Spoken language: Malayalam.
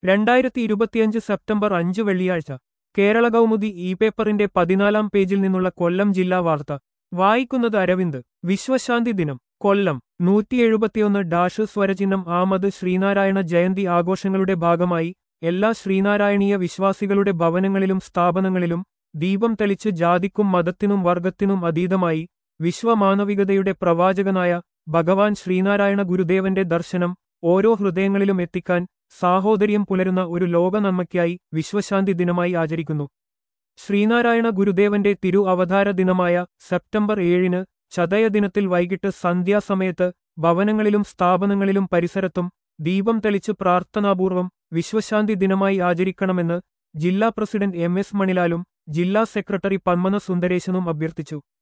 രണ്ടായിരത്തി ഇരുപത്തിയഞ്ച് സെപ്റ്റംബർ അഞ്ച് വെള്ളിയാഴ്ച കേരള കൗമുദി ഇ പേപ്പറിന്റെ പതിനാലാം പേജിൽ നിന്നുള്ള കൊല്ലം ജില്ലാ വാർത്ത വായിക്കുന്നത് അരവിന്ദ് വിശ്വശാന്തി ദിനം കൊല്ലം നൂറ്റി എഴുപത്തിയൊന്ന് ഡാഷ് സ്വരചിഹ്നം ആമത് ശ്രീനാരായണ ജയന്തി ആഘോഷങ്ങളുടെ ഭാഗമായി എല്ലാ ശ്രീനാരായണീയ വിശ്വാസികളുടെ ഭവനങ്ങളിലും സ്ഥാപനങ്ങളിലും ദീപം തെളിച്ച് ജാതിക്കും മതത്തിനും വർഗത്തിനും അതീതമായി വിശ്വമാനവികതയുടെ പ്രവാചകനായ ഭഗവാൻ ശ്രീനാരായണ ഗുരുദേവന്റെ ദർശനം ഓരോ ഹൃദയങ്ങളിലും എത്തിക്കാൻ സാഹോദര്യം പുലരുന്ന ഒരു ലോകനന്മയ്ക്കായി വിശ്വശാന്തി ദിനമായി ആചരിക്കുന്നു ശ്രീനാരായണ ഗുരുദേവന്റെ തിരു അവതാര ദിനമായ സെപ്റ്റംബർ ഏഴിന് ചതയദിനത്തിൽ വൈകിട്ട് സന്ധ്യാസമയത്ത് ഭവനങ്ങളിലും സ്ഥാപനങ്ങളിലും പരിസരത്തും ദീപം തെളിച്ച് പ്രാർത്ഥനാപൂർവം വിശ്വശാന്തി ദിനമായി ആചരിക്കണമെന്ന് ജില്ലാ പ്രസിഡന്റ് എം എസ് മണിലാലും ജില്ലാ സെക്രട്ടറി പന്മന സുന്ദരേശനും അഭ്യർത്ഥിച്ചു